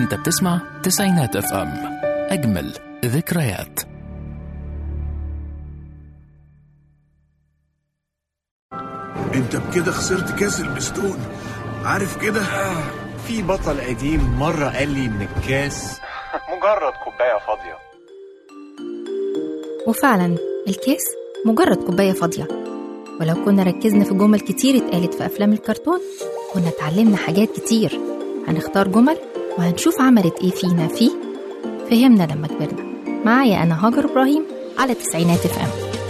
انت بتسمع تسعينات اف ام اجمل ذكريات انت بكده خسرت كاس البستون عارف كده في بطل قديم مرة قال لي إن الكاس مجرد كوباية فاضية وفعلا الكاس مجرد كوباية فاضية ولو كنا ركزنا في جمل كتير اتقالت في أفلام الكرتون كنا اتعلمنا حاجات كتير هنختار جمل وهنشوف عملت ايه فينا فيه فهمنا لما كبرنا معايا أنا هاجر إبراهيم على تسعينات اف ام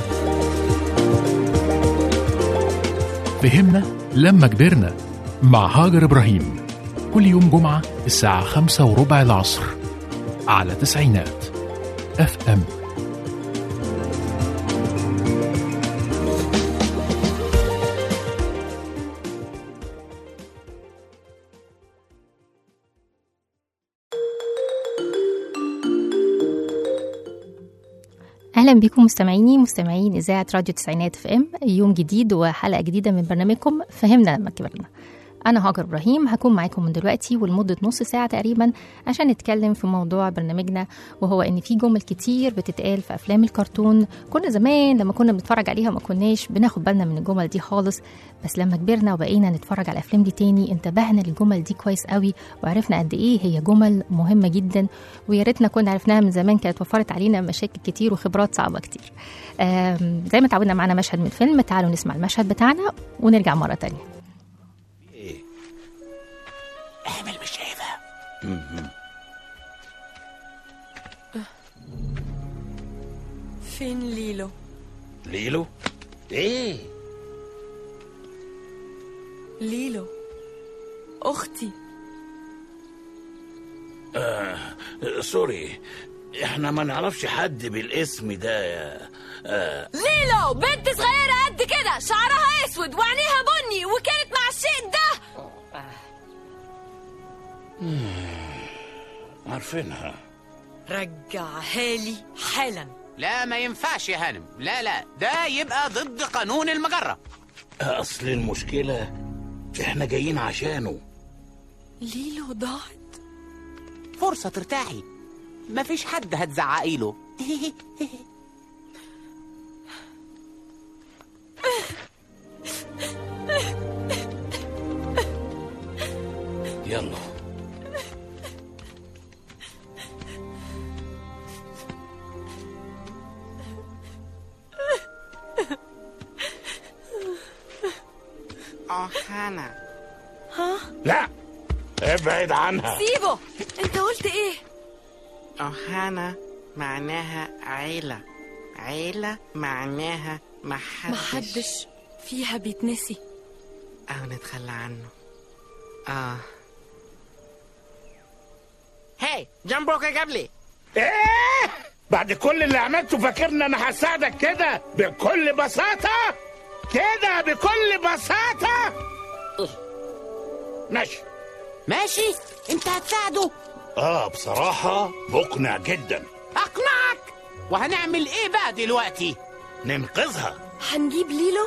فهمنا لما كبرنا مع هاجر إبراهيم كل يوم جمعة الساعة خمسة وربع العصر على تسعينات اف ام اهلا بكم مستمعيني مستمعين اذاعه راديو تسعينات اف ام يوم جديد وحلقه جديده من برنامجكم فهمنا لما كبرنا انا هاجر ابراهيم هكون معاكم من دلوقتي ولمده نص ساعه تقريبا عشان نتكلم في موضوع برنامجنا وهو ان في جمل كتير بتتقال في افلام الكرتون كنا زمان لما كنا بنتفرج عليها ما كناش بناخد بالنا من الجمل دي خالص بس لما كبرنا وبقينا نتفرج على الافلام دي تاني انتبهنا للجمل دي كويس قوي وعرفنا قد ايه هي جمل مهمه جدا ويا ريتنا كنا عرفناها من زمان كانت وفرت علينا مشاكل كتير وخبرات صعبه كتير آم، زي ما تعودنا معانا مشهد من فيلم تعالوا نسمع المشهد بتاعنا ونرجع مره تانية اعمل مش شايفها فين ليلو ليلو ايه ليلو اختي سوري احنا ما نعرفش حد بالاسم ده يا آه. ليلو بنت صغيرة قد كده شعرها اسود وعينيها بني وكانت مع الشيء ده عارفينها رجعها لي حالا لا ما ينفعش يا هانم لا لا ده يبقى ضد قانون المجرة اصل المشكلة احنا جايين عشانه ليلو ضاعت فرصة ترتاحي مفيش حد هتزعقي له يلا اه هانا لا ابعد عنها سيبه انت قلت ايه أوهانا معناها عيلة عيلة معناها محدش محدش فيها بيتنسي أو نتخلى عنه آه هاي جنبك جاب لي ايه بعد كل اللي عملته فاكرني انا هساعدك كده بكل بساطة كده بكل بساطة ماشي ماشي انت هتساعده اه بصراحة مقنع جدا اقنعك وهنعمل ايه بقى دلوقتي ننقذها هنجيب ليلو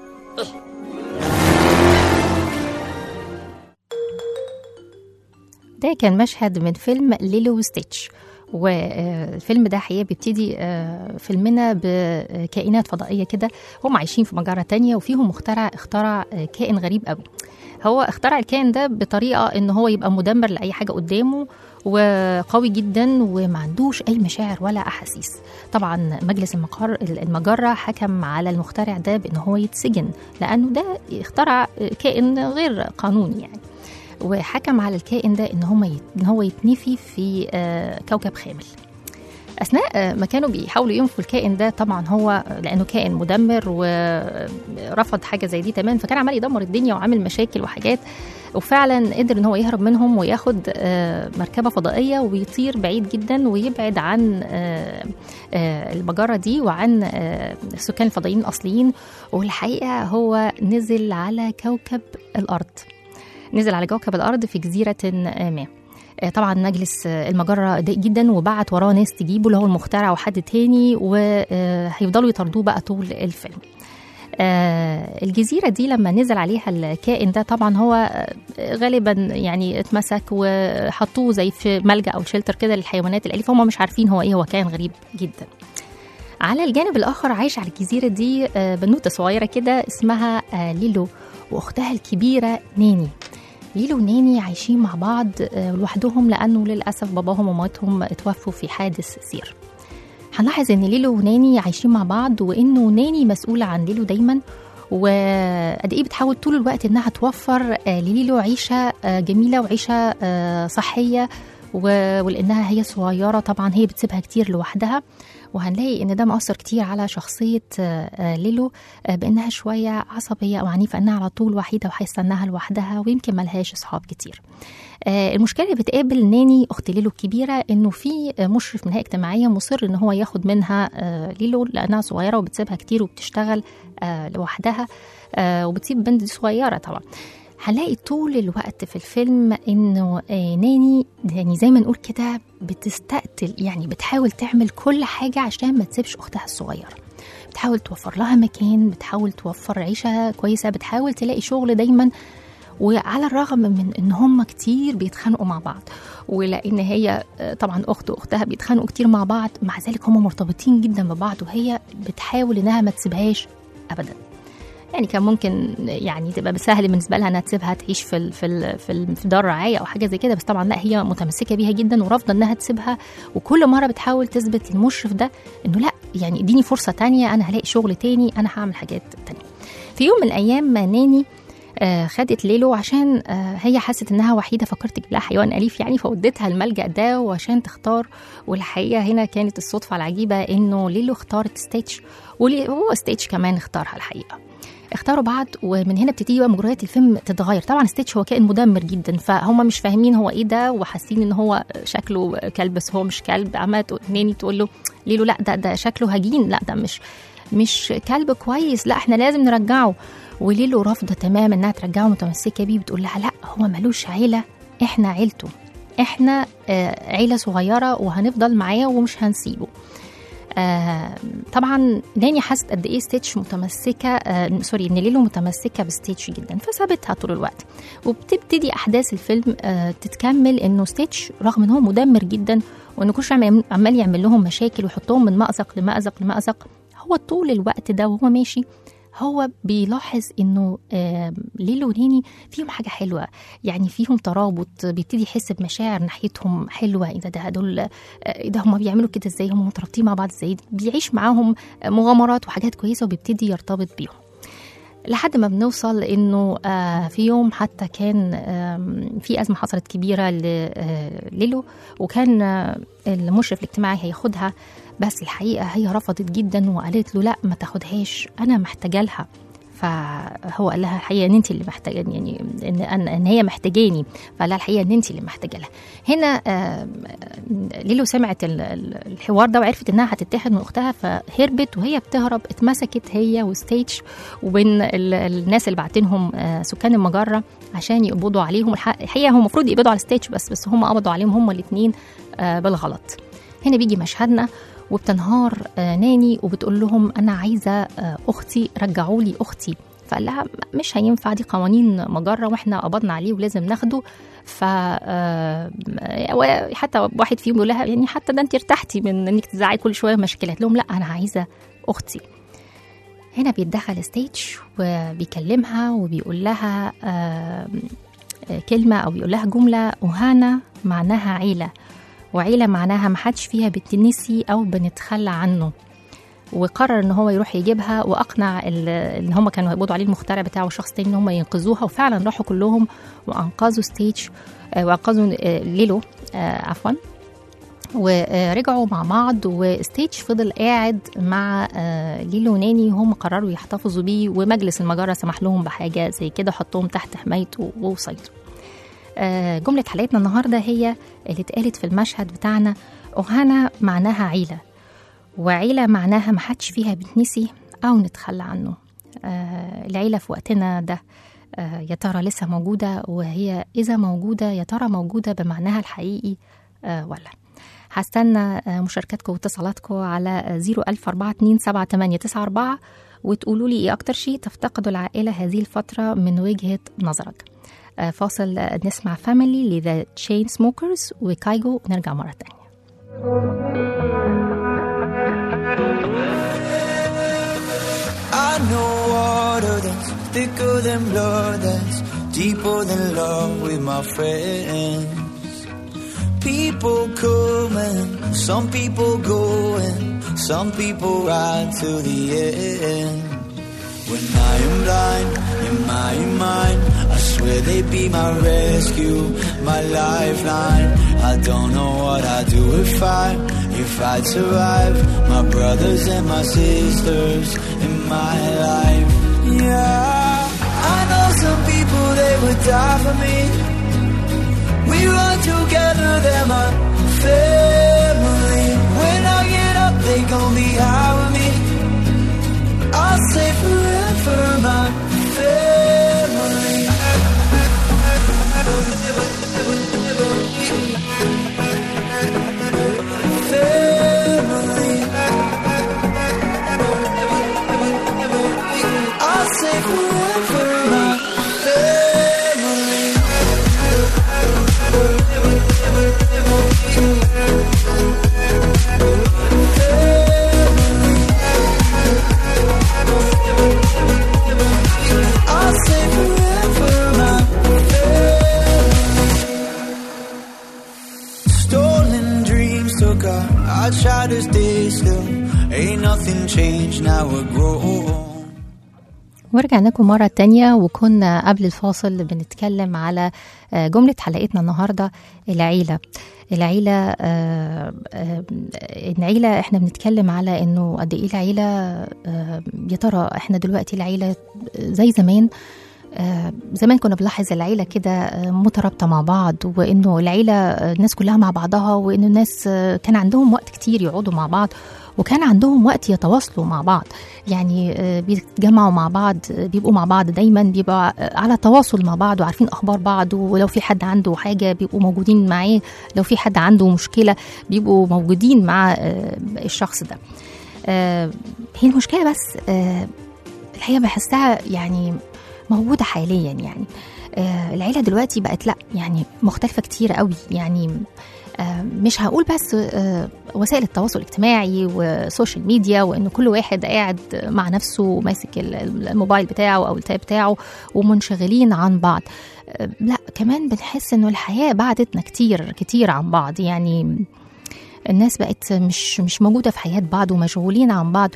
ده كان مشهد من فيلم ليلو وستيتش والفيلم ده حقيقة بيبتدي آه، فيلمنا بكائنات فضائية كده هم عايشين في مجرة تانية وفيهم مخترع اخترع آه، كائن غريب قوي هو اخترع الكائن ده بطريقة ان هو يبقى مدمر لأي حاجة قدامه وقوي جدا وما عندوش أي مشاعر ولا أحاسيس طبعا مجلس المقر المجرة حكم على المخترع ده بأن هو يتسجن لأنه ده اخترع كائن غير قانوني يعني وحكم على الكائن ده ان هم يت... ان هو يتنفي في آه، كوكب خامل اثناء آه، ما كانوا بيحاولوا ينفوا الكائن ده طبعا هو لانه كائن مدمر ورفض حاجه زي دي تمام فكان عمال يدمر الدنيا وعامل مشاكل وحاجات وفعلا قدر ان هو يهرب منهم وياخد آه، مركبه فضائيه ويطير بعيد جدا ويبعد عن آه، آه، المجره دي وعن آه، السكان الفضائيين الاصليين والحقيقه هو نزل على كوكب الارض نزل على كوكب الارض في جزيره ما آه، طبعا مجلس آه، المجره ضايق جدا وبعت وراه ناس تجيبه اللي هو المخترع وحد تاني وهيفضلوا يطاردوه بقى طول الفيلم آه الجزيرة دي لما نزل عليها الكائن ده طبعا هو آه، غالبا يعني اتمسك وحطوه زي في ملجأ أو شلتر كده للحيوانات الأليفة هم مش عارفين هو إيه هو كائن غريب جدا على الجانب الآخر عايش على الجزيرة دي آه، بنوتة صغيرة كده اسمها آه، ليلو وأختها الكبيرة ناني ليلو وناني عايشين مع بعض آه، لوحدهم لأنه للأسف باباهم ومامتهم اتوفوا في حادث سير هنلاحظ ان ليلو وناني عايشين مع بعض وانه ناني مسؤوله عن ليلو دايما وقد ايه بتحاول طول الوقت انها توفر آه، لليلو عيشه آه، جميله وعيشه آه، صحيه و- ولانها هي صغيره طبعا هي بتسيبها كتير لوحدها وهنلاقي ان ده مؤثر كتير على شخصيه آه، آه، ليلو آه، بانها شويه عصبيه او عنيفه انها على طول وحيده وحاسه انها لوحدها ويمكن ملهاش اصحاب كتير آه، المشكله اللي بتقابل ناني اخت ليلو الكبيره انه في آه، مشرف من هيئه اجتماعيه مصر ان هو ياخد منها آه، ليلو لانها صغيره وبتسيبها كتير وبتشتغل آه، لوحدها آه، وبتسيب بنت صغيره طبعا هنلاقي طول الوقت في الفيلم انه آه، ناني يعني زي ما نقول كده بتستقتل يعني بتحاول تعمل كل حاجه عشان ما تسيبش اختها الصغيره بتحاول توفر لها مكان بتحاول توفر عيشه كويسه بتحاول تلاقي شغل دايما وعلى الرغم من ان هم كتير بيتخانقوا مع بعض ولان هي آه، طبعا اخت واختها بيتخانقوا كتير مع بعض مع ذلك هم مرتبطين جدا ببعض وهي بتحاول انها ما تسيبهاش ابدا يعني كان ممكن يعني تبقى سهل بالنسبه لها انها تسيبها تعيش في ال في ال في, ال في دار رعايه او حاجه زي كده بس طبعا لا هي متمسكه بيها جدا ورافضه انها تسيبها وكل مره بتحاول تثبت للمشرف ده انه لا يعني اديني فرصه تانية انا هلاقي شغل تاني انا هعمل حاجات تانية في يوم من الايام ما ناني آه، خدت ليلو عشان آه، هي حست انها وحيده فكرت تجيب لها حيوان اليف يعني فودتها الملجا ده وعشان تختار والحقيقه هنا كانت الصدفه العجيبه انه ليلو اختارت ستيتش وهو ستيتش كمان اختارها الحقيقه اختاروا بعض ومن هنا بتبتدي بقى مجريات الفيلم تتغير طبعا ستيتش هو كائن مدمر جدا فهم مش فاهمين هو ايه ده وحاسين ان هو شكله كلب بس هو مش كلب عماله تقول- ناني تقول له ليلو لا ده ده شكله هجين لا ده مش مش كلب كويس لا احنا لازم نرجعه وليلو رافضه تماما انها ترجعه متمسكه بيه بتقول لها لا هو ملوش عيله احنا عيلته احنا آه، عيله صغيره وهنفضل معاه ومش هنسيبه آه طبعا ناني حست قد ايه ستيتش متمسكه آه سوري ان ليلو متمسكه بستيتش جدا فسابتها طول الوقت وبتبتدي احداث الفيلم آه تتكمل انه ستيتش رغم ان هو مدمر جدا وانه كل شويه عمال- عمال يعمل لهم مشاكل ويحطهم من مأزق لمأزق لمأزق هو طول الوقت ده وهو ماشي هو بيلاحظ انه آه، ليلو ونيني فيهم حاجه حلوه يعني فيهم ترابط بيبتدي يحس بمشاعر ناحيتهم حلوه ايه ده ده دول آه، ايه ده هم بيعملوا كده ازاي هم مترابطين مع بعض ازاي بيعيش معاهم مغامرات وحاجات كويسه وبيبتدي يرتبط بيهم لحد ما بنوصل انه آه في يوم حتى كان آم، في ازمه حصلت كبيره لليلو وكان آه، المشرف الاجتماعي هياخدها بس الحقيقه هي رفضت جدا وقالت له لا ما تاخدهاش انا محتاجه لها فهو قال لها الحقيقه ان انت اللي محتاجه يعني ان ان, إن هي محتاجاني فقال لها الحقيقه ان انت اللي محتاجه لها هنا آم، ليلو سمعت ال- ال- الحوار ده وعرفت انها هتتاخد من اختها فهربت وهي بتهرب اتمسكت هي وستيتش وبين ال- الناس اللي بعتينهم آه، سكان المجره عشان يقبضوا عليهم الح- الحقيقه هم المفروض يقبضوا على ستيتش بس بس هم قبضوا عليهم هم الاثنين بالغلط هنا بيجي مشهدنا وبتنهار آه، ناني وبتقول لهم انا عايزه آه، اختي رجعوا لي اختي فقال لها مش هينفع دي قوانين مجره واحنا قبضنا عليه ولازم ناخده ف آه، حتى واحد فيهم بيقول لها يعني حتى ده انت ارتحتي من انك تزعلي كل شويه مشكلات لهم لا انا عايزه اختي هنا بيتدخل ستيتش وبيكلمها وبيقول لها آه، آه، كلمة أو بيقول لها جملة أهانة معناها عيلة وعيلة معناها محدش فيها بتنسي أو بنتخلى عنه وقرر ان هو يروح يجيبها واقنع ال- ان هم كانوا هيقبضوا عليه المخترع بتاعه وشخص تاني ان هم ينقذوها وفعلا راحوا كلهم وانقذوا ستيتش آه، وانقذوا آه، ليلو آه، عفوا ورجعوا مع بعض وستيتش فضل قاعد مع آه، ليلو وناني وهم قرروا يحتفظوا بيه ومجلس المجرة سمح لهم بحاجة زي كده حطهم تحت حمايته ووصيته آه، جملة حلقتنا النهاردة هي اللي اتقالت في المشهد بتاعنا أوهانا معناها عيلة وعيلة معناها محدش فيها بتنسي أو نتخلى عنه آه، العيلة في وقتنا ده آه، يا ترى لسه موجودة وهي إذا موجودة يا ترى موجودة بمعناها الحقيقي آه، ولا هستنى آه، مشاركاتكم واتصالاتكم على 004278994 وتقولوا لي ايه اكتر شيء تفتقدوا العائله هذه الفتره من وجهه نظرك آه، فاصل آه، نسمع فاميلي لذا تشين سموكرز وكايجو ونرجع مره تانية I know water that's thicker than blood, that's deeper than love with my friends. People coming, some people going, some people ride to the end. When I am blind in my mind, I swear they be my rescue, my lifeline. I don't know what I'd do if I, if I'd survive. My brothers and my sisters in my life. Yeah, I know some people they would die for me. We run together, they're my family. When I get up, they gon' be high with me. I'll say forever, my family. Family. I'll say forever, my family. I'll say forever, my family. Stolen dreams took our, I try to stay still. Ain't nothing changed, now we're grown. ورجعنا لكم مرة تانية وكنا قبل الفاصل بنتكلم على آه، جملة حلقتنا النهاردة العيلة العيلة آه، آه، العيلة احنا بنتكلم على انه قد ايه العيلة آه، يا ترى احنا دلوقتي العيلة زي زمان آه، زمان كنا بنلاحظ العيلة كده آه، مترابطة مع بعض وإنه العيلة آه، الناس كلها مع بعضها وإنه الناس آه، كان عندهم وقت كتير يقعدوا مع بعض وكان عندهم وقت يتواصلوا مع بعض يعني آه، بيتجمعوا مع بعض آه، بيبقوا مع بعض دايما بيبقوا آه، على تواصل مع بعض وعارفين أخبار بعض ولو في حد عنده حاجة بيبقوا موجودين معاه لو في حد عنده مشكلة بيبقوا موجودين مع آه، الشخص ده آه، هي المشكلة بس آه، الحقيقة بحسها يعني موجودة حاليا يعني آه العيلة دلوقتي بقت لا يعني مختلفة كتير قوي يعني آه مش هقول بس آه وسائل التواصل الاجتماعي والسوشيال ميديا وان كل واحد قاعد مع نفسه ماسك ال- الموبايل بتاعه او التاب بتاعه ومنشغلين عن بعض آه لا كمان بنحس انه الحياة بعدتنا كتير كتير عن بعض يعني الناس بقت مش مش موجوده في حياه بعض ومشغولين عن بعض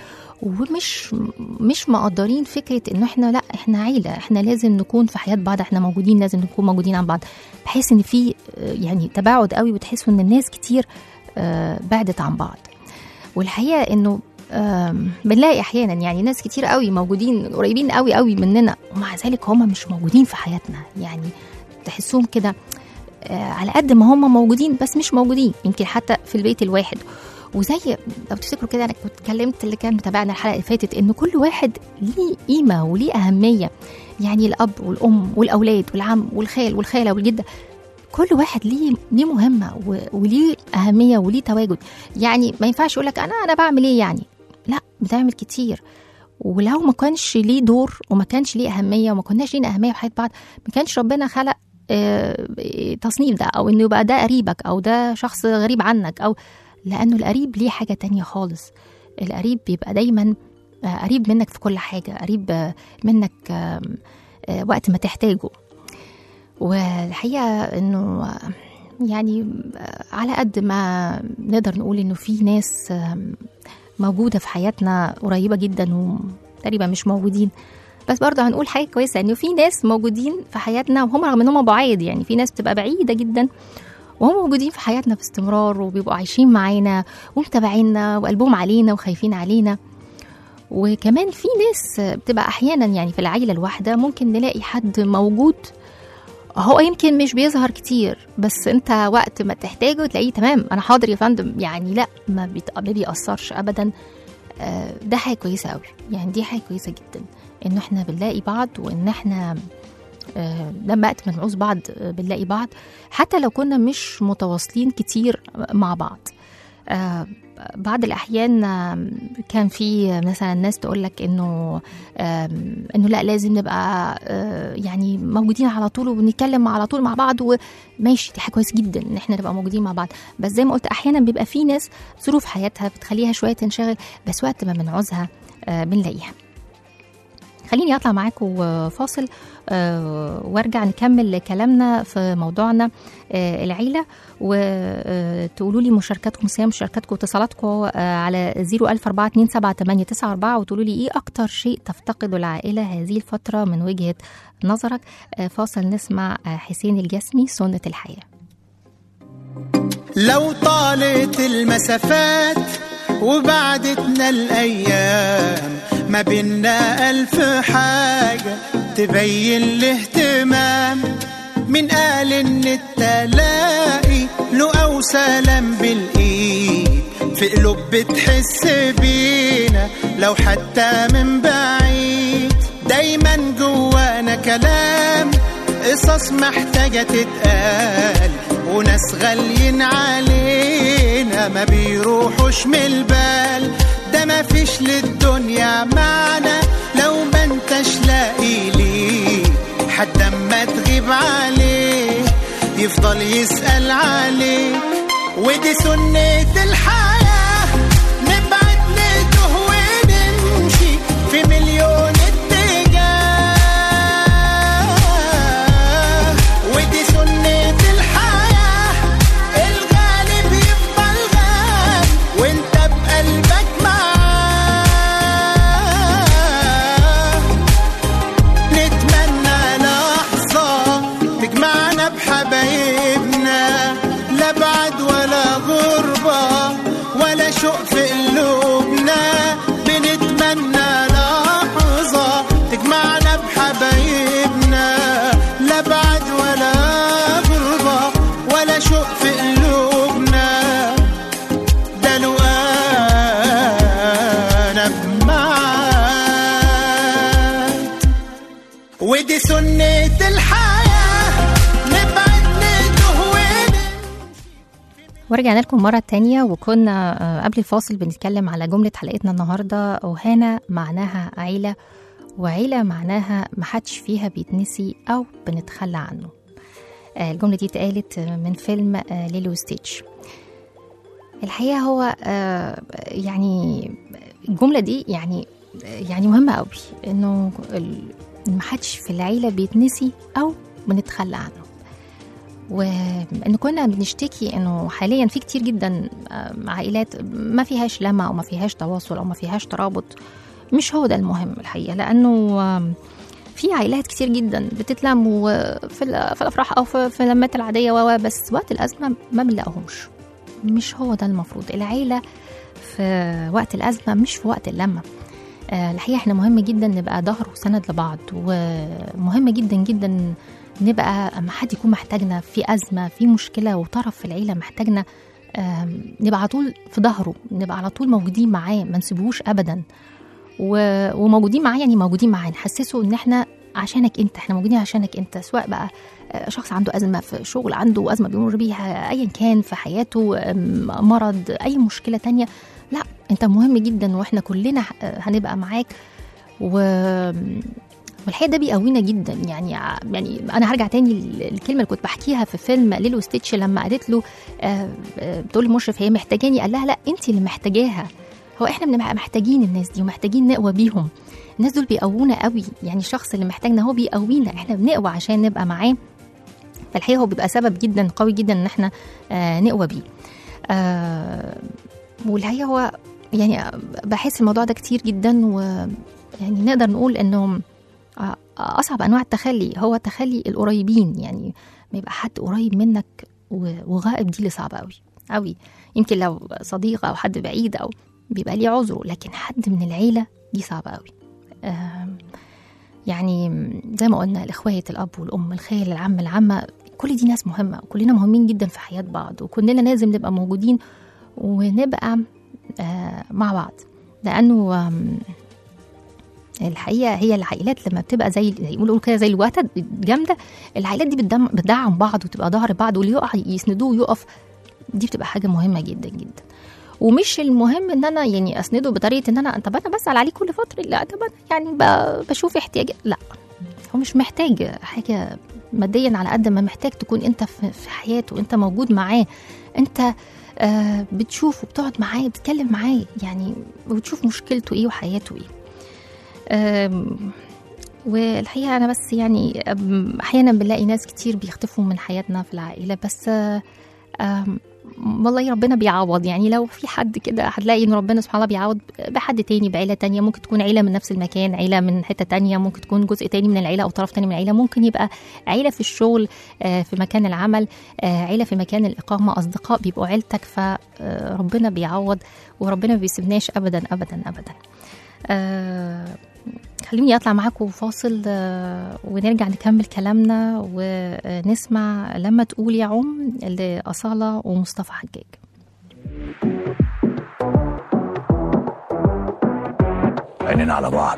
ومش مش مقدرين فكره انه احنا لا احنا عيله احنا لازم نكون في حياه بعض احنا موجودين لازم نكون موجودين عن بعض بحيث ان في آه، يعني تباعد قوي وتحسوا ان الناس كتير آه، بعدت عن بعض والحقيقه انه آم، بنلاقي احيانا يعني ناس كتير قوي موجودين قريبين قوي قوي مننا ومع ذلك هم مش موجودين في حياتنا يعني تحسهم كده آه، على قد ما هم موجودين بس مش موجودين يمكن حتى في البيت الواحد وزي لو تفتكروا كده انا كنت اتكلمت اللي كان متابعنا الحلقه اللي فاتت ان كل واحد ليه قيمه وليه اهميه يعني الاب والام والاولاد والعم والخال والخاله والجده كل واحد ليه ليه مهمه و- وليه اهميه وليه تواجد يعني ما ينفعش يقول لك انا انا بعمل ايه يعني لا بتعمل كتير ولو ما كانش ليه دور وما كانش ليه اهميه وما كناش لينا اهميه في حياه بعض ما كانش ربنا خلق آه، تصنيف ده او انه يبقى ده قريبك او ده شخص غريب عنك او لانه القريب ليه حاجه تانية خالص القريب بيبقى دايما آه، قريب منك في كل حاجه قريب آه، منك آم، آه، وقت ما تحتاجه والحقيقه انه آه، يعني آه، على قد ما نقدر نقول انه في ناس آم، موجوده في حياتنا قريبه جدا وتقريبا مش موجودين بس برضه هنقول حاجه كويسه انه في ناس موجودين في حياتنا وهم رغم ان هم بعيد يعني في ناس بتبقى بعيده جدا وهم موجودين في حياتنا باستمرار وبيبقوا عايشين معانا ومتابعينا وقلبهم علينا وخايفين علينا وكمان في ناس بتبقى احيانا يعني في العيله الواحده ممكن نلاقي حد موجود هو يمكن مش بيظهر كتير بس انت وقت ما تحتاجه تلاقيه تمام انا حاضر يا فندم يعني لا ما, بيت- ما بيأثرش ابدا آه، ده حاجه كويسه قوي يعني دي حاجه كويسه جدا انه احنا بنلاقي بعض وان احنا آه، لما وقت ما نعوز بعض آه، بنلاقي بعض حتى لو كنا مش متواصلين كتير مع بعض آه، بعض الأحيان آم، كان في مثلا ناس تقول لك إنه آم، إنه لا لازم نبقى آه، يعني موجودين على طول ونتكلم على طول مع بعض وماشي دي حاجة كويس جدا إن إحنا نبقى موجودين مع بعض بس زي ما قلت أحيانا بيبقى في ناس ظروف حياتها بتخليها شوية تنشغل بس وقت ما بنعوزها آه، بنلاقيها خليني اطلع معاكم فاصل آه، وارجع نكمل كلامنا في موضوعنا آه، العيله وتقولوا لي مشاركاتكم سام مشاركاتكم واتصالاتكم آه، على 004278994 وتقولوا لي ايه اكتر شيء تفتقده العائله هذه الفتره من وجهه نظرك آه، فاصل نسمع آه، حسين الجسمي سنه الحياه لو طالت المسافات وبعدتنا الأيام ما بينا ألف حاجة تبين الاهتمام من قال إن التلاقي له أو سلام بالإيد في قلوب بتحس بينا لو حتى من بعيد دايما جوانا كلام قصص محتاجة تتقال وناس غاليين علينا ما بيروحوش من البال ده ما فيش للدنيا معنى لو ما انتش لاقي ليه حد اما تغيب عليه يفضل يسأل عليك ودي سنة الحياة نبعد نتوه ونمشي في مليون اتجاه ودي سنة الحياة الغالب يفضل غالي وانت بقلبك معاه نتمنى لحظة تجمعنا بحبايبنا لا بعد ولا غربة ولا شوق في قلوبنا بنتمنى لحظة تجمعنا بحبايبنا لا بعد ولا غربة ولا شوق في قلوبنا ده لو انا معاك ودي سنة الحياة نبعد نتوه ونمشي ورجعنا لكم مرة تانية وكنا آه، قبل الفاصل بنتكلم على جملة حلقتنا النهاردة وهنا معناها عيلة وعيلة معناها محدش فيها بيتنسي أو بنتخلى عنه آه، الجملة دي اتقالت من فيلم آه، ليلو ستيتش الحقيقة هو آه، يعني الجملة دي يعني يعني مهمة قوي إنه ال- محدش في العيلة بيتنسي أو بنتخلى عنه وان كنا بنشتكي انه حاليا في كتير جدا آم، عائلات ما فيهاش لمة او ما فيهاش تواصل او ما فيهاش ترابط مش هو ده المهم الحقيقه لانه آم، في عائلات كتير جدا بتتلم وفي ال- في الافراح او في في اللمات العاديه و و، بس وقت الازمه ما بنلاقيهمش مش هو ده المفروض العيله في وقت الازمه مش في وقت اللمه آه، الحقيقه احنا مهم جدا نبقى ظهر وسند لبعض ومهم جدا جدا نبقى اما حد يكون محتاجنا في ازمه في مشكله وطرف في العيله محتاجنا آم، نبقى على طول في ظهره نبقى على طول موجودين معاه ما نسيبوش ابدا و- وموجودين معاه يعني موجودين معاه نحسسه ان احنا عشانك انت احنا موجودين عشانك انت سواء بقى آه، شخص عنده ازمه في شغل عنده ازمه بيمر بيها ايا كان في حياته آم، مرض اي مشكله تانية لا انت مهم جدا واحنا كلنا ه- هنبقى معاك و والحقيقه ده بيقوينا جدا يعني ع- يعني انا هرجع تاني الكلمه اللي كنت بحكيها في فيلم ليلو ستيتش لما قالت له آه، آه، بتقول لمشرف هي محتاجاني قال لها لا انت اللي محتاجاها هو احنا بنبقى محتاجين الناس دي ومحتاجين نقوى بيهم الناس دول بيقوونا قوي يعني الشخص اللي محتاجنا هو بيقوينا احنا بنقوى عشان نبقى معاه فالحقيقه هو بيبقى سبب جدا قوي جدا ان احنا آه نقوى بيه آه والحقيقه هو يعني بحس الموضوع ده كتير جدا ويعني نقدر نقول انه آه، اصعب انواع التخلي هو تخلي القريبين يعني ما يبقى حد قريب منك و- وغائب دي اللي صعبه قوي قوي يمكن لو صديق او حد بعيد او بيبقى ليه عذره لكن حد من العيله دي صعبه قوي آم، يعني زي ما قلنا الاخوات الاب والام الخال العم العمه كل دي ناس مهمه وكلنا مهمين جدا في حياه بعض وكلنا لازم نبقى موجودين ونبقى آه، مع بعض لانه آم، الحقيقه هي العائلات لما بتبقى زي زي ما بيقولوا كده زي الوتد جامده العائلات دي بتدعم, بتدعم بعض وتبقى ظهر بعض واللي يقع يسندوه ويقف دي بتبقى حاجه مهمه جدا جدا ومش المهم ان انا يعني اسنده بطريقه ان انا طب انا بسال عليه كل فتره لا طب انا يعني ب- بشوف احتياجات لا هو مش محتاج حاجه ماديا على قد ما محتاج تكون انت في في حياته انت موجود معاه انت آه بتشوفه بتقعد معاه بتتكلم معاه يعني وتشوف مشكلته ايه وحياته ايه آم، والحقيقه انا بس يعني أم، احيانا بنلاقي ناس كتير بيختفوا من حياتنا في العائله بس آه، آم، والله ربنا بيعوض يعني لو في حد كده هتلاقي ان ربنا سبحانه الله بيعوض بحد تاني بعيله تانية ممكن تكون عيله من نفس المكان عيله من حته تانية ممكن تكون جزء تاني من العيله او طرف تاني من العيله ممكن يبقى عيله في الشغل آه، في مكان العمل آه، عيله في مكان الاقامه اصدقاء بيبقوا عيلتك فربنا بيعوض وربنا ما بيسيبناش ابدا ابدا ابدا آه، خليني اطلع معاكم فاصل آه، ونرجع نكمل كلامنا ونسمع لما تقول يا عم لأصالة ومصطفى حجاج عينينا على بعض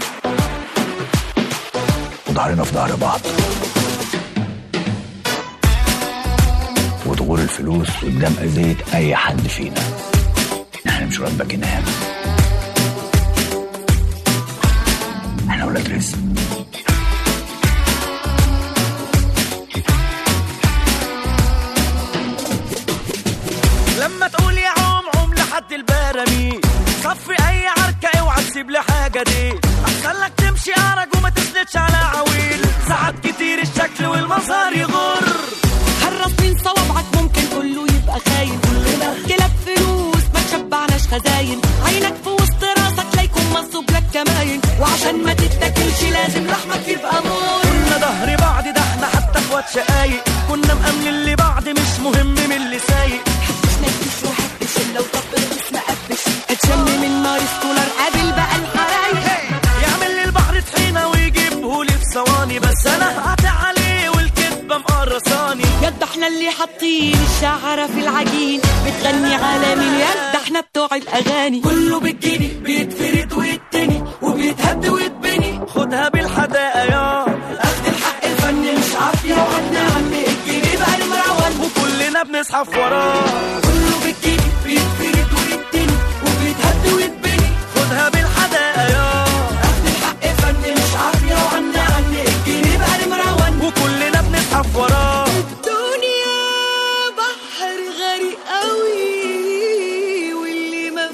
وظهرنا في ظهر بعض وتغور الفلوس قدام أذية أي حد فينا احنا مش ولاد باكنهام احنا ولاد رزق لما تقول يا عم عم لحد البراميل صفي اي عركة اوعى تسيب لي حاجة دي احسن لك تمشي ارج وما تسندش على عويل ساعات كتير الشكل والمظهر يغر حرص من صوابعك ممكن كله يبقى خاين كلنا كلاب فلوس ما تشبعناش خزاين عينك في وسط راسك لا يكون مصوب لك كماين وعشان ما تتاكلش لازم لحمك يبقى مور كنا ظهر بعض ده احنا حتى اخوات شقايق كنا مأمنين لبعض مش مهم من اللي سايق نفس وحبش الا وطبل بس ما قبش اتشم من نار سكولر قابل بقى الحرايق يعمل لي البحر طحينة ويجيبه لي في ثواني بس انا هقطع عليه والكدبة مقرصاني يد احنا اللي حاطين الشعرة في العجين بتغني على مين يد احنا بتوع الاغاني كله بالجني بيتفرد ويتني وبيتهد ويتبني خدها بالحداقة يا اخد الحق الفني مش عافية وعنا عم الجني بقى المروان وكلنا بنزحف وراه كله بالجني بيتفرد ويتني وبيتهد ويتبني خدها بالحداقة يا اخد الحق الفني مش عافية وعنا عم الجني بقى المروان وكلنا بنزحف وراه الدنيا بحر غريق قوي واللي ما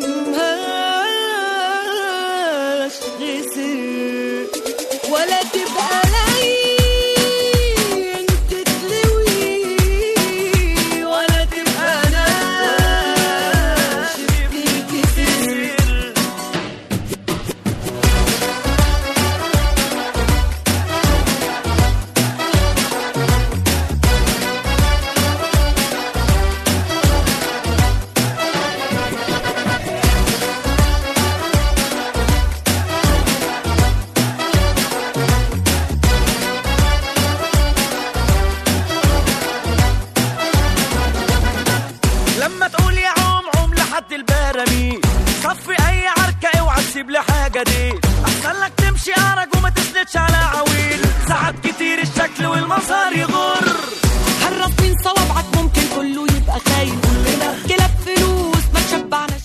فهمهاش غسر ولا تبقى لين تتلوي ولا تبقى ناشف تتكسر لما تقول يا عم عم لحد البراميل صفي اي عركة اوعى تسيب لي حاجة دي احسن لك تمشي ارج وما تسندش على عويل ساعات كتير الشكل والمظهر يغر حرص من صوابعك ممكن كله يبقى خاين كلنا كلاب فلوس ما تشبعناش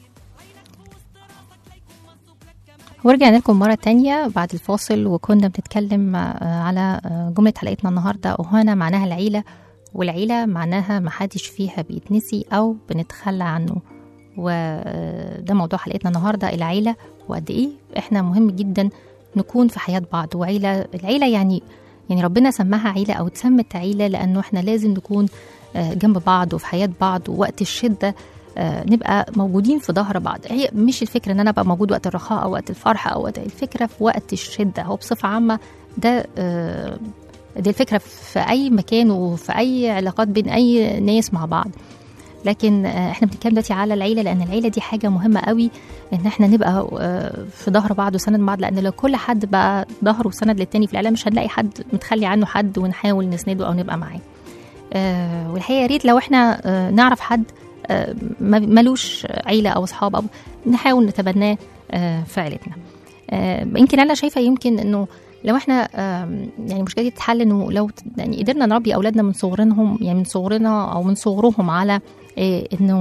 ورجعنا لكم مرة تانية بعد الفاصل وكنا بنتكلم آه، على آه، جملة حلقتنا النهاردة أهانة معناها العيلة والعيلة معناها محدش فيها بيتنسي أو بنتخلى عنه وده موضوع حلقتنا النهاردة العيلة وقد إيه إحنا مهم جدا نكون في حياة بعض وعيلة العيلة يعني يعني ربنا سماها عيلة أو اتسمت عيلة لأنه إحنا لازم نكون آه، جنب بعض وفي حياة بعض ووقت الشدة آه، نبقى موجودين في ظهر بعض هي مش الفكرة إن أنا أبقى موجود وقت الرخاء أو وقت الفرح أو وقت الفكرة في وقت الشدة هو بصفة عامة ده آه، دي الفكرة في أي مكان وفي أي علاقات بين أي ناس مع بعض لكن آه، احنا بنتكلم دلوقتي على العيله لان العيله دي حاجه مهمه قوي ان احنا نبقى آه، في ظهر بعض وسند بعض لان لو كل حد بقى ظهره وسند للتاني في العيله مش هنلاقي حد متخلي عنه حد ونحاول نسنده او نبقى معاه آه، والحقيقه يا ريت لو احنا آه، نعرف حد آه، ما- ملوش عيله او اصحاب او نحاول نتبناه آه، في عيلتنا آه، يمكن انا شايفه يمكن انه لو احنا آم، يعني المشكله دي تتحل انه لو ت- يعني قدرنا نربي اولادنا من صغرهم يعني من صغرنا او من صغرهم على آه، انه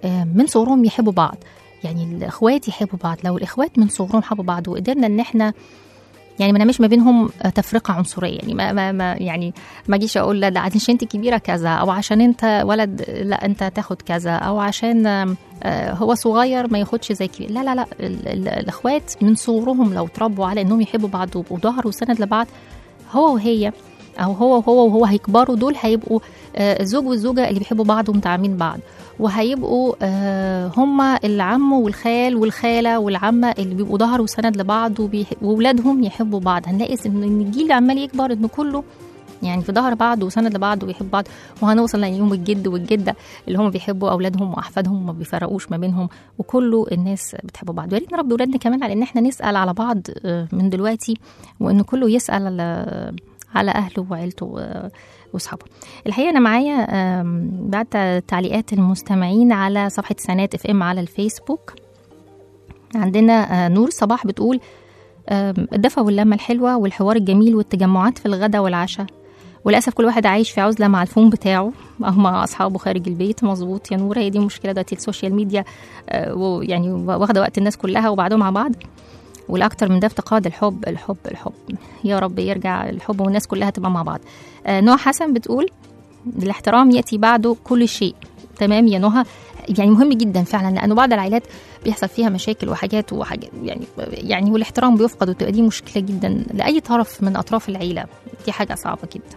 آه، من صغرهم يحبوا بعض يعني الاخوات يحبوا بعض لو الاخوات من صغرهم حبوا بعض وقدرنا ان احنا يعني ما نعملش ما بينهم آه، تفرقه عنصريه يعني ما, ما, ما يعني ما اجيش اقول لا ده عشان انت كبيره كذا او عشان انت ولد لا انت تاخد كذا او عشان آم، آه، هو صغير ما ياخدش زي كبير لا لا لا ال- ال- الاخوات من صغرهم لو تربوا على انهم يحبوا بعض ويبقوا ظهر وسند لبعض هو وهي او هو وهو وهو هيكبروا دول هيبقوا آه، الزوج والزوجه اللي بيحبوا بعض ومتعاملين بعض وهيبقوا آه، هما العم والخال والخاله والعمه اللي بيبقوا ظهر وسند لبعض وبيح- واولادهم يحبوا بعض هنلاقي ان إن الجيل عمال يكبر انه كله يعني في ظهر بعض وسند لبعض وبيحب بعض وهنوصل ليوم الجد والجده اللي هم بيحبوا اولادهم واحفادهم وما بيفرقوش ما بينهم وكله الناس بتحب بعض ويا ريت نربي اولادنا كمان على ان احنا نسال على بعض آه، من دلوقتي وان كله يسال على على اهله وعيلته آه، واصحابه الحقيقه انا معايا آم، بعد تعليقات المستمعين على صفحه سنات اف ام على الفيسبوك عندنا آه، نور صباح بتقول آم، الدفى واللمه الحلوه والحوار الجميل والتجمعات في الغداء والعشاء وللاسف كل واحد عايش في عزله مع الفون بتاعه او مع اصحابه خارج البيت مظبوط يا نور هي دي المشكله دلوقتي السوشيال ميديا آه، ويعني واخده وقت الناس كلها وبعدهم مع بعض والاكتر من ده افتقاد الحب الحب الحب يا رب يرجع الحب والناس كلها تبقى مع بعض آه، نوع حسن بتقول الاحترام ياتي بعده كل شيء تمام يا نهى يعني مهم جدا فعلا لانه بعض العائلات بيحصل فيها مشاكل وحاجات وحاجات يعني يعني والاحترام بيفقد وتبقى دي مشكله جدا لاي طرف من اطراف العيله دي حاجه صعبه جدا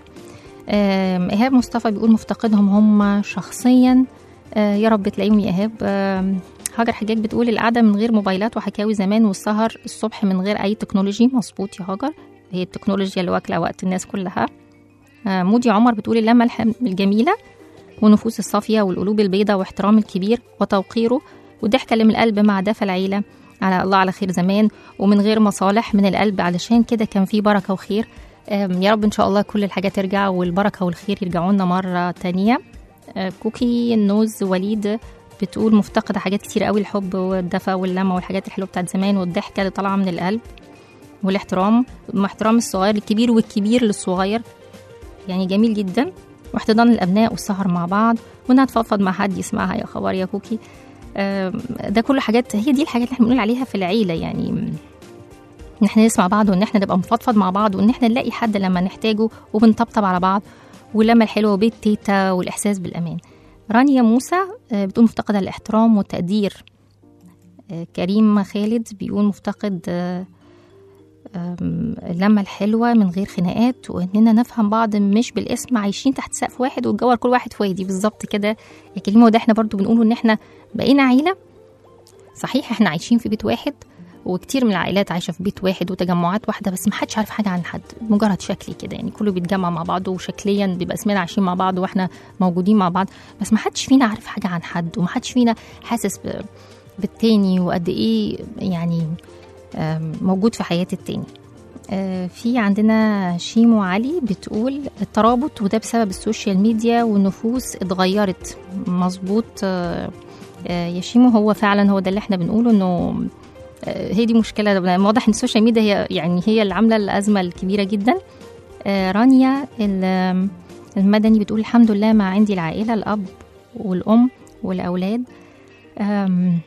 آم، ايهاب مصطفى بيقول مفتقدهم هم شخصيا آه، يا رب تلاقيهم يا ايهاب آم، هاجر حجاج بتقول القعده من غير موبايلات وحكاوي زمان والسهر الصبح من غير اي تكنولوجي مظبوط يا هاجر هي التكنولوجيا اللي واكله وقت الناس كلها آه، مودي عمر بتقول اللمه الح- الجميله والنفوس الصافيه والقلوب البيضاء واحترام الكبير وتوقيره والضحكه اللي من القلب مع دفى العيله على الله على خير زمان ومن غير مصالح من القلب علشان كده كان في بركه وخير آم، يا رب ان شاء الله كل الحاجات ترجع والبركه والخير يرجعوا لنا مره تانية آه، كوكي النوز وليد بتقول مفتقدة حاجات كتير قوي الحب والدفى واللمة والحاجات الحلوة بتاعت زمان والضحكة اللي طالعة من القلب والاحترام مع احترام الصغير للكبير والكبير للصغير يعني جميل جدا واحتضان الأبناء والسهر مع بعض وإنها تفضفض مع حد يسمعها يا خبر يا كوكي آم، ده كله حاجات هي دي الحاجات اللي احنا بنقول عليها في العيلة يعني ان احنا نسمع بعض وان احنا نبقى مفضفض مع بعض وان احنا نلاقي حد لما نحتاجه وبنطبطب على بعض واللمة الحلوة وبيت تيتا والإحساس بالأمان رانيا موسى آه، بتقول مفتقدة الاحترام والتقدير آه، كريم خالد بيقول مفتقد آه، آم، اللمة الحلوة من غير خناقات وإننا نفهم بعض مش بالاسم عايشين تحت سقف واحد والجوهر كل واحد في وادي بالظبط كده يا كريمة وده احنا برضو بنقوله إن احنا بقينا عيلة صحيح احنا عايشين في بيت واحد وكتير من العائلات عايشه في بيت واحد وتجمعات واحده بس محدش عارف حاجه عن حد مجرد شكلي كده يعني كله بيتجمع مع بعضه وشكليا بيبقى اسمنا عايشين مع بعض واحنا موجودين مع بعض بس محدش فينا عارف حاجه عن حد ومحدش فينا حاسس ب- بالتاني وقد ايه يعني آم، موجود في حياه التاني آه، في عندنا شيمو علي بتقول الترابط وده بسبب السوشيال ميديا والنفوس اتغيرت مظبوط آه، آه، يا شيمو هو فعلا هو ده اللي احنا بنقوله انه آه، هي دي مشكله واضح ان السوشيال ميديا هي يعني هي اللي عامله الازمه الكبيره جدا آه، رانيا ال- المدني بتقول الحمد لله ما عندي العائله الاب والام والاولاد آم،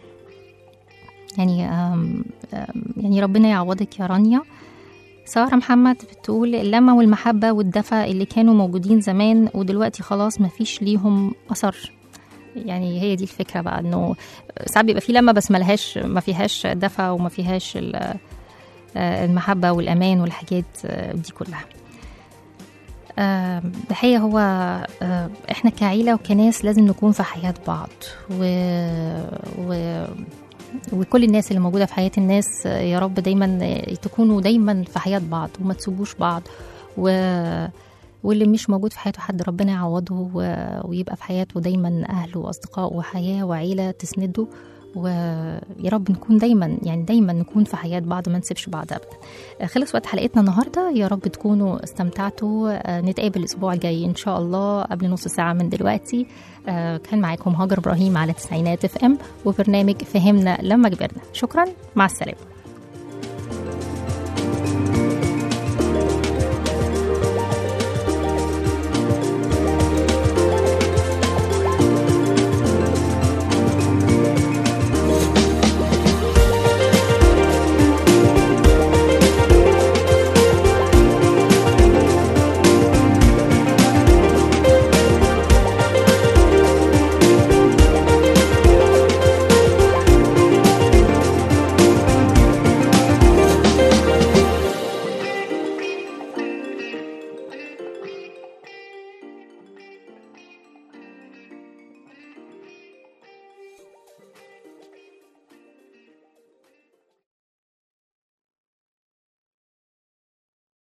يعني آم، آم، يعني ربنا يعوضك يا رانيا سارة محمد بتقول اللمة والمحبة والدفى اللي كانوا موجودين زمان ودلوقتي خلاص مفيش ليهم أثر يعني هي دي الفكرة بقى انه ساعات بيبقى في لمة بس ملهاش ما فيهاش دفى وما فيهاش ال- آه، المحبة والأمان والحاجات آه، دي كلها آه، الحقيقة هو آه، احنا كعيلة وكناس لازم نكون في حياة بعض و... و... وكل الناس اللي موجودة في حياة الناس آه، يا رب دايما آه، تكونوا دايما في حياة بعض وما تسيبوش بعض و... واللي مش موجود في حياته حد ربنا يعوضه و... ويبقى في حياته دايما أهله وأصدقاء وحياة وعيلة تسنده ويا رب نكون دايما يعني دايما نكون في حياة بعض ما نسيبش بعض أبدا خلص وقت حلقتنا النهاردة يا رب تكونوا استمتعتوا آه، نتقابل الأسبوع الجاي إن شاء الله قبل نص ساعة من دلوقتي آه، كان معاكم هاجر إبراهيم على تسعينات اف ام وبرنامج فهمنا لما كبرنا شكرا مع السلامة